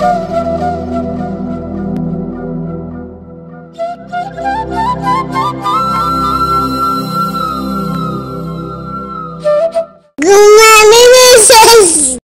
Gumami Mrs.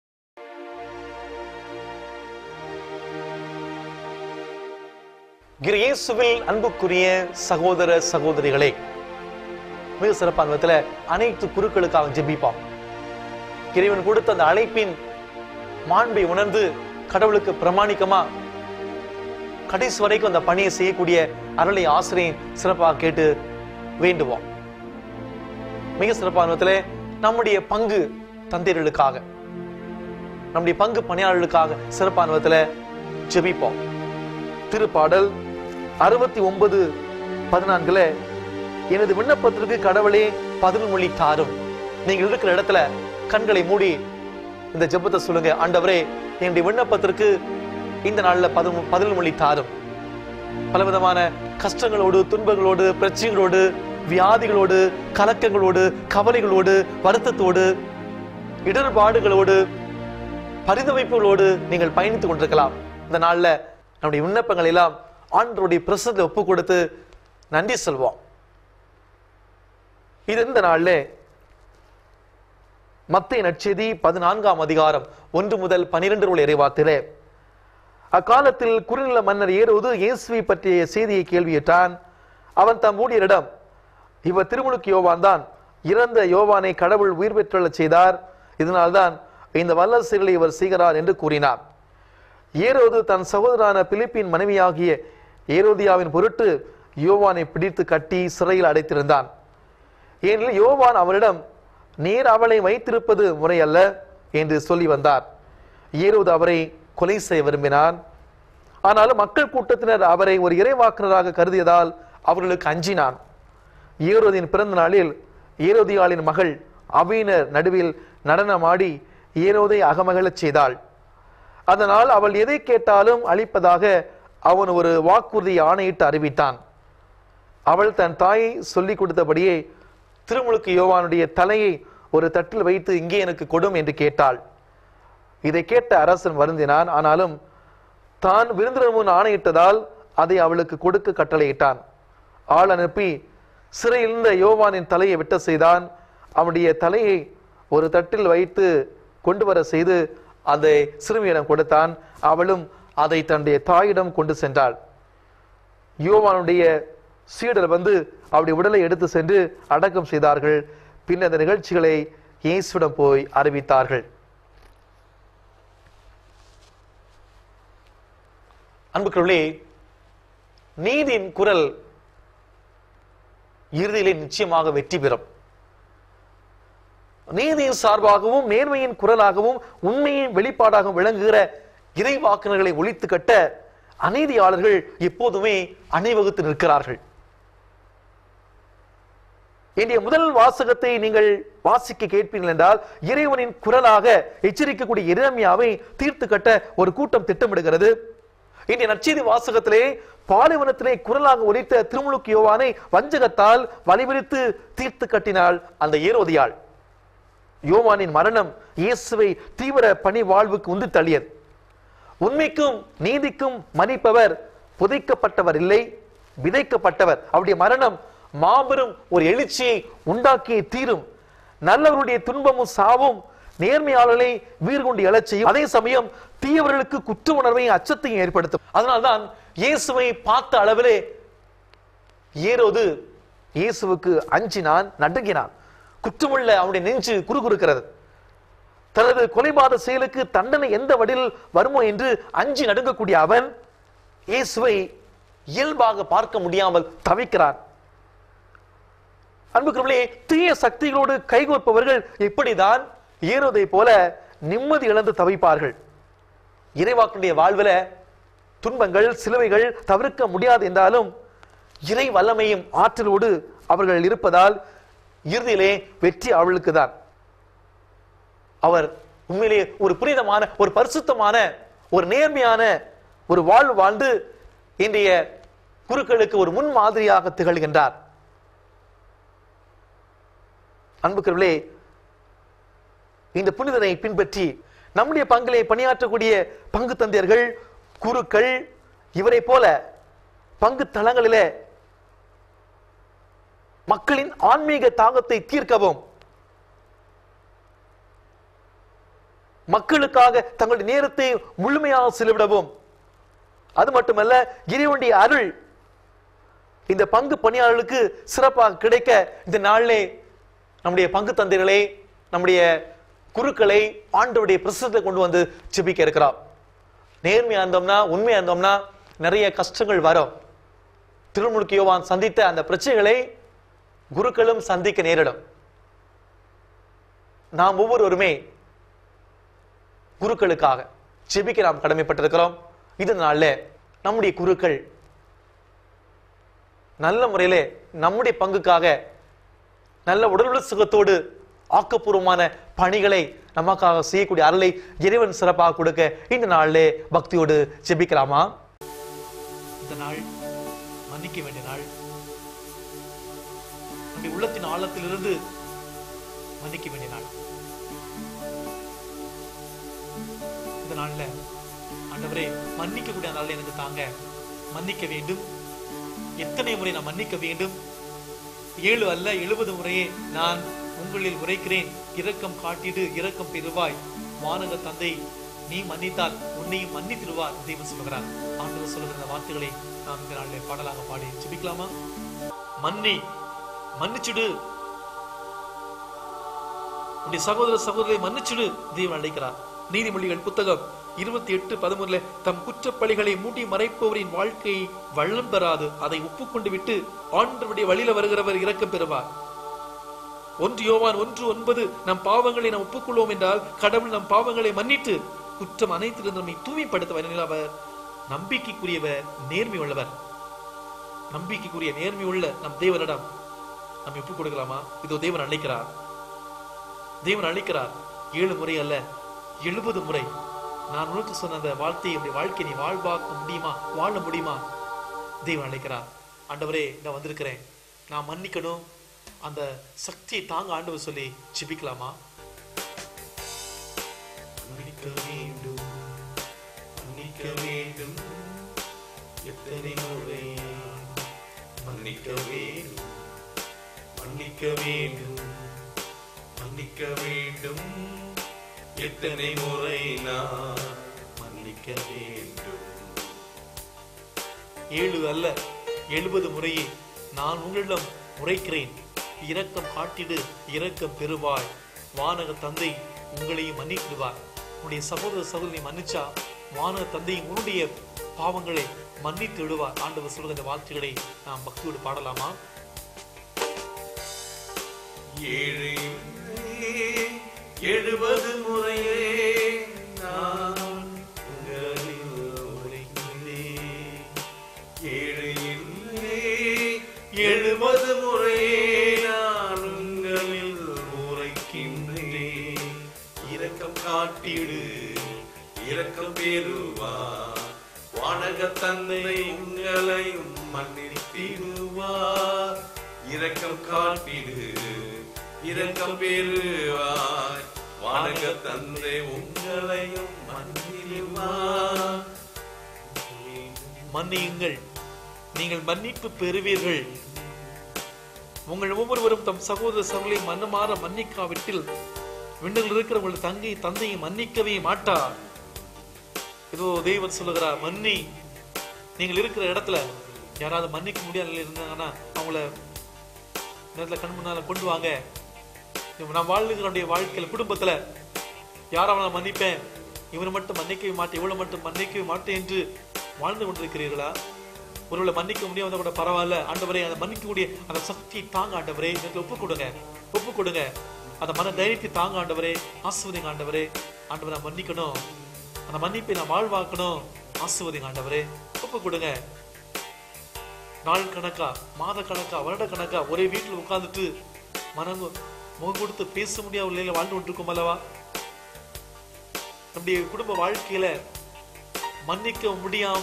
கிரு இயேசுவில் அன்புக்குரிய சகோதர சகோதரிகளே மிக சிறப்பான விதத்துல அனைத்து குருக்களுக்காக ஜெபிப்போம் இறைவன் கொடுத்த அந்த அழைப்பின் மாண்பை உணர்ந்து கடவுளுக்கு பிரமாணிக்கமா கடைசி வரைக்கும் அந்த பணியை செய்யக்கூடிய அருளை ஆசிரியர் சிறப்பாக கேட்டு வேண்டுவோம் மிக சிறப்பான விதத்துல நம்முடைய பங்கு தந்தையர்களுக்காக நம்முடைய பங்கு பணியாளர்களுக்காக சிறப்பான விதத்துல ஜெபிப்போம் திருப்பாடல் அறுபத்தி ஒன்பது பதினான்குல எனது விண்ணப்பத்திற்கு கடவுளே பதில் மொழி தாரும் நீங்கள் இருக்கிற இடத்துல கண்களை மூடி இந்த ஜெபத்தை சொல்லுங்க ஆண்டவரே என்னுடைய விண்ணப்பத்திற்கு இந்த நாள்ல பதில் பதில் மொழி தாரும் பலவிதமான கஷ்டங்களோடு துன்பங்களோடு பிரச்சனைகளோடு வியாதிகளோடு கலக்கங்களோடு கவலைகளோடு வருத்தத்தோடு இடர்பாடுகளோடு பரிதவிப்புகளோடு நீங்கள் பயணித்துக் கொண்டிருக்கலாம் இந்த நாள்ல நம்முடைய விண்ணப்பங்கள் எல்லாம் ஆண்டவருடைய பிரசத்துல ஒப்பு கொடுத்து நன்றி சொல்வோம் இது இந்த நாள்ல மத்திய நற்செய்தி பதினான்காம் அதிகாரம் ஒன்று முதல் பனிரெண்டு உள்ள இறைவாத்திலே அக்காலத்தில் குறுநில மன்னர் ஏறுவது இயேசுவை பற்றிய செய்தியை கேள்வியிட்டான் அவன் தம் ஊழியரிடம் இவர் திருமுழுக்கு யோவான் தான் இறந்த யோவானை கடவுள் உயிர் பெற்றுள்ளச் செய்தார் இதனால்தான் இந்த வல்ல செயலை இவர் செய்கிறார் என்று கூறினார் ஏரோது தன் சகோதரான பிலிப்பின் மனைவியாகிய ஏரோதியாவின் பொருட்டு யோவானை பிடித்து கட்டி சிறையில் அடைத்திருந்தான் ஏனெனில் யோவான் அவரிடம் நீர் அவளை வைத்திருப்பது முறையல்ல என்று சொல்லி வந்தார் ஏரோது அவரை கொலை செய்ய விரும்பினான் ஆனாலும் மக்கள் கூட்டத்தினர் அவரை ஒரு இறைவாக்குனராக கருதியதால் அவர்களுக்கு அஞ்சினான் ஏரோதின் பிறந்த நாளில் ஏரோதியாளின் மகள் அபீனர் நடுவில் நடனமாடி ஏரோதை அகமகளச் செய்தாள் அதனால் அவள் எதை கேட்டாலும் அளிப்பதாக அவன் ஒரு வாக்குறுதி ஆணையிட்டு அறிவித்தான் அவள் தன் தாயை சொல்லிக் கொடுத்தபடியே திருமுழுக்கு யோவானுடைய தலையை ஒரு தட்டில் வைத்து இங்கே எனக்கு கொடும் என்று கேட்டாள் இதை கேட்ட அரசன் வருந்தினான் ஆனாலும் தான் விருந்தினர் முன் ஆணையிட்டதால் அதை அவளுக்கு கொடுக்க கட்டளையிட்டான் ஆள் அனுப்பி சிறையில் இருந்த யோவானின் தலையை வெட்ட செய்தான் அவனுடைய தலையை ஒரு தட்டில் வைத்து கொண்டு வர செய்து அதை சிறுமியிடம் கொடுத்தான் அவளும் அதை தன்னுடைய தாயிடம் கொண்டு சென்றாள் யோவானுடைய சீடர் வந்து அவருடைய உடலை எடுத்து சென்று அடக்கம் செய்தார்கள் பின் அந்த நிகழ்ச்சிகளை இயேசுவிடம் போய் அறிவித்தார்கள் அன்புக்குள்ளே நீதியின் குரல் இறுதியிலே நிச்சயமாக வெற்றி பெறும் நீதியின் சார்பாகவும் நேர்மையின் குரலாகவும் உண்மையின் வெளிப்பாடாகவும் விளங்குகிற இறைவாக்குனர்களை ஒழித்து கட்ட அநீதியாளர்கள் எப்போதுமே அணிவகுத்து நிற்கிறார்கள் இன்றைய முதல் வாசகத்தை நீங்கள் வாசிக்க கேட்பீர்கள் என்றால் இறைவனின் குரலாக எச்சரிக்கக்கூடிய இறைமையாவை தீர்த்து கட்ட ஒரு கூட்டம் திட்டமிடுகிறது இன்றைய நற்செய்தி வாசகத்திலே பாலைவனத்திலே குரலாக ஒலித்த திருமுழுக்கு யோவானை வஞ்சகத்தால் வலிவிரித்து தீர்த்து கட்டினாள் அந்த ஏரோதியாள் யோவானின் மரணம் இயேசுவை தீவிர பணி வாழ்வுக்கு உந்து தள்ளியது உண்மைக்கும் நீதிக்கும் மதிப்பவர் புதைக்கப்பட்டவர் இல்லை விதைக்கப்பட்டவர் அவருடைய மரணம் மாபெரும் ஒரு எழுச்சியை உண்டாக்கிய தீரும் நல்லவருடைய துன்பமும் சாவும் நேர்மையாளர்களை வீர் கொண்டு எழச் செய்யும் அதே சமயம் தீயவர்களுக்கு குற்ற உணர்வையும் அச்சத்தையும் ஏற்படுத்தும் அதனால்தான் இயேசுவை பார்த்த அளவிலே ஏரோது இயேசுவுக்கு அஞ்சினான் நடுங்கினான் குற்றமுள்ள அவனுடைய நெஞ்சு குறுகுறுக்கிறது தனது கொலைபாத செயலுக்கு தண்டனை எந்த வடிவில் வருமோ என்று அஞ்சி நடுங்கக்கூடிய அவன் இயேசுவை இயல்பாக பார்க்க முடியாமல் தவிக்கிறான் அன்புக்குள்ளே தீய சக்திகளோடு கைகோர்ப்பவர்கள் இப்படிதான் ஏறுவதை போல நிம்மதி இழந்து தவிப்பார்கள் இறைவாக்குடைய வாழ்வில துன்பங்கள் சிலுவைகள் தவிர்க்க முடியாது என்றாலும் இறை வல்லமையும் ஆற்றலோடு அவர்கள் இருப்பதால் இறுதியிலே வெற்றி அவளுக்கு தான் அவர் உண்மையிலே ஒரு புனிதமான ஒரு பரிசுத்தமான ஒரு நேர்மையான ஒரு வாழ்வு வாழ்ந்து இன்றைய குருக்களுக்கு ஒரு முன் மாதிரியாக திகழ்கின்றார் அன்புக்குள்ளே இந்த புனிதனை பின்பற்றி நம்முடைய பங்கிலே பணியாற்றக்கூடிய பங்கு தந்தையர்கள் குருக்கள் இவரை போல பங்கு தளங்களிலே மக்களின் ஆன்மீக தாகத்தை தீர்க்கவும் மக்களுக்காக தங்களுடைய நேரத்தை முழுமையாக செலவிடவும் அது மட்டுமல்ல இறைவனுடைய அருள் இந்த பங்கு பணியாளர்களுக்கு சிறப்பாக கிடைக்க இந்த நாளிலே நம்முடைய பங்கு தந்தைகளை நம்முடைய குருக்களை ஆண்டவருடைய பிரசத்தை கொண்டு வந்து ஜெபிக்க இருக்கிறார் நேர்மையா இருந்தோம்னா உண்மையா இருந்தோம்னா நிறைய கஷ்டங்கள் வரும் திருமுழுக்கு யோவான் சந்தித்த அந்த பிரச்சனைகளை குருக்களும் சந்திக்க நேரிடும் நாம் ஒவ்வொருவருமே குருக்களுக்காக ஜெபிக்க நாம் கடமைப்பட்டிருக்கிறோம் இதனால நம்முடைய குருக்கள் நல்ல முறையிலே நம்முடைய பங்குக்காக நல்ல உடல் சுகத்தோடு ஆக்கப்பூர்வமான பணிகளை நமக்காக செய்யக்கூடிய அருளை இறைவன் சிறப்பாக கொடுக்க இந்த நாளிலே பக்தியோடு ஜெபிக்கலாமா இந்த நாள் மன்னிக்க வேண்டிய நாள் நம்முடைய உள்ளத்தின் ஆழத்திலிருந்து மன்னிக்க வேண்டிய நாள் இந்த நாள்ல ஆண்டவரே மன்னிக்க கூடிய நாள்ல எனக்கு தாங்க மன்னிக்க வேண்டும் எத்தனை முறை நான் மன்னிக்க வேண்டும் ஏழு அல்ல எழுபது முறையே நான் உங்களில் உரைக்கிறேன் இரக்கம் காட்டிடு இரக்கம் பெறுவாய் வானக தந்தை நீ மன்னித்தால் உன்னையும் மன்னித்திடுவார் தெய்வம் சொல்கிறார் ஆண்டவர் சொல்லுகிற இந்த வார்த்தைகளை நாம் இந்த நாளிலே பாடலாக பாடி ஜெபிக்கலாமா மன்னி மன்னிச்சுடு உன்னுடைய சகோதர சகோதரியை மன்னிச்சுடு தெய்வம் அழைக்கிறார் நீதிமொழிகள் புத்தகம் இருபத்தி எட்டு பதிமூணுல தம் குற்றப்பழிகளை மூடி மறைப்பவரின் வாழ்க்கை வள்ளம் பெறாது அதை ஒப்புக்கொண்டு விட்டு ஆண்டவருடைய வழியில வருகிறவர் இரக்கம் பெறுவார் ஒன்று யோவான் ஒன்று ஒன்பது நம் பாவங்களை நாம் ஒப்புக்கொள்வோம் என்றால் கடவுள் நம் பாவங்களை மன்னித்து குற்றம் அனைத்திலிருந்து நம்மை தூய்மைப்படுத்துவார் எனில் அவர் நம்பிக்கைக்குரியவர் நேர்மை உள்ளவர் நம்பிக்கைக்குரிய நேர்மை உள்ள நம் தேவனிடம் நம்ம ஒப்புக் கொடுக்கலாமா இதோ தேவன் அழைக்கிறார் தேவன் அழைக்கிறார் ஏழு முறை அல்ல எழுபது முறை நான் உனக்கு சொன்ன அந்த வார்த்தையை உடைய வாழ்க்கை நீ வாழ்வாக்க முடியுமா வாழ முடியுமா தேவன் அழைக்கிறார் ஆண்டவரே நான் வந்திருக்கிறேன் நான் மன்னிக்கணும் அந்த சக்தியை தாங்க ஆண்டவர் சொல்லி ஜெபிக்கலாமா மன்னிக்க வேண்டும் மன்னிக்க வேண்டும் எத்தனை முறை மன்னிக்க வேண்டும் மன்னிக்க வேண்டும் மன்னிக்க வேண்டும் எத்தனை முறை நான் மன்னிக்க வேண்டும் ஏழு அல்ல எழுபது முறையே நான் உங்களிடம் உரைக்கிறேன் இரக்கம் காட்டிடு இரக்கம் பெறுவாய் வானக தந்தை உங்களையும் மன்னித்திடுவார் உன்னுடைய சகோதர சகோதரி மன்னிச்சா வானக தந்தை உன்னுடைய பாவங்களை மன்னித்து விடுவார் ஆண்டவர் சொல்கிற இந்த வார்த்தைகளை நாம் பக்தியோடு பாடலாமா ஏழு எழுபது முறையே நான் உங்களில் உரைக்கிறேன். ஏழு இல்லை, எழுபது முறையே நான் உங்களில் உரைக்கின்றேன் இரக்கம் காட்டிடு இரக்கம் பெறுவார் வானக தந்தை உங்களையும் மன்னித்திடுவார் இரக்கம் காட்டிடு இரக்கம் பெறுவார் வானக தந்தை உங்களையும் மன்னிடுவார் மன்னியுங்கள் நீங்கள் மன்னிப்பு பெறுவீர்கள் உங்கள் ஒவ்வொருவரும் தம் சகோதர சகோதரி மனமாற மன்னிக்காவிட்டில் விண்ணில் இருக்கிற உங்கள் தங்கை தந்தையை மன்னிக்கவே மாட்டார் இதோ தெய்வன் சொல்லுகிறார் மன்னி நீங்கள் இருக்கிற இடத்துல யாராவது மன்னிக்க முடியாத நிலையில் இருந்தாங்கன்னா அவங்கள நேரத்தில் கண் முன்னால கொண்டு வாங்க நான் வாழ்ந்துக்கிறோடைய வாழ்க்கையில குடும்பத்துல யாரை நான் மன்னிப்பேன் இவனை மட்டும் மன்னிக்கவே மாட்டேன் இவளை மட்டும் மன்னிக்கவே மாட்டேன் என்று வாழ்ந்து கொண்டிருக்கிறீர்களா ஒருவேளை மன்னிக்க முடியாத கூட பரவாயில்ல ஆண்டவரே அதை மன்னிக்கக்கூடிய அந்த சக்தியை தாங்க ஆண்டவரே எனக்கு ஒப்பு கொடுங்க ஒப்பு கொடுங்க அந்த மன தைரியத்தை தாங்க ஆண்டவரே ஆசிர்வதிங்க ஆண்டவரே ஆண்டவரை நான் மன்னிக்கணும் அந்த மன்னிப்பை நான் வாழ்வாக்கணும் ஆசிர்வதிங்க ஆண்டவரே ஒப்பு கொடுங்க நாள் கணக்கா மாத கணக்கா வருட கணக்கா ஒரே வீட்டில் உட்கார்ந்துட்டு மனம் முகம் கொடுத்து பேச முடியாத நிலையில வாழ்ந்து கொண்டிருக்கோம் அல்லவா நம்முடைய குடும்ப வாழ்க்கையில மன்னிக்க முடியாம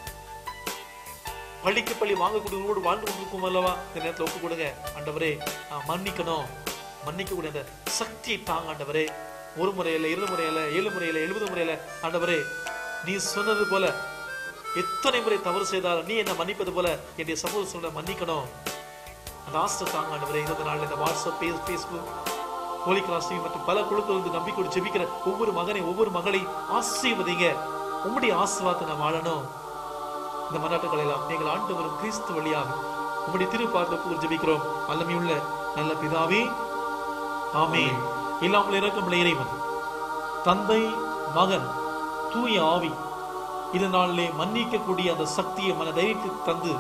பழிக்கு பழி வாங்கக்கூடியவங்களோடு வாழ்ந்து கொண்டிருக்கோம் அல்லவா இந்த நேரத்தில் ஒப்பு கொடுங்க ஆண்டவரே நான் மன்னிக்கணும் மன்னிக்கக்கூடிய அந்த சக்தியை தாங்க ஆண்டவரே ஒரு முறையில இரு முறையில ஏழு முறையில எழுபது முறையில ஆண்டவரே நீ சொன்னது போல எத்தனை முறை தவறு செய்தாலும் நீ என்ன மன்னிப்பது போல என்னுடைய சகோதரர்களை மன்னிக்கணும் அந்த ஆசை தாங்க ஆண்டவரே இந்த நாள் இந்த WhatsApp face Facebook holy cross மற்றும் பல குழுக்கள் வந்து நம்பிக்கொண்டு ஜெபிக்கிற ஒவ்வொரு மகனை ஒவ்வொரு மகளை ஆசீர்வதிங்க உம்முடைய ஆசீர்வாதத்தை நான் வாழணும் இந்த மன்னாட்டுகளை எல்லாம் நீங்கள் ஆண்டு வரும் கிறிஸ்து வழியாக உம்முடைய திருப்பார்த்து ஜெபிக்கிறோம் வல்லமையுள்ள நல்ல பிதாவே ஆமென் இல்லாமல் இறக்கம் இறைவன் தந்தை மகன் தூய ஆவி இதனாலே மன்னிக்கக்கூடிய அந்த சக்தியை மன தைரியத்தை தந்து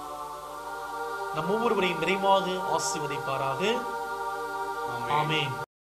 நம் ஒவ்வொருவரையும் நிறைவாக ஆசீர்வதிப்பாராக ஆமென். ஆமென்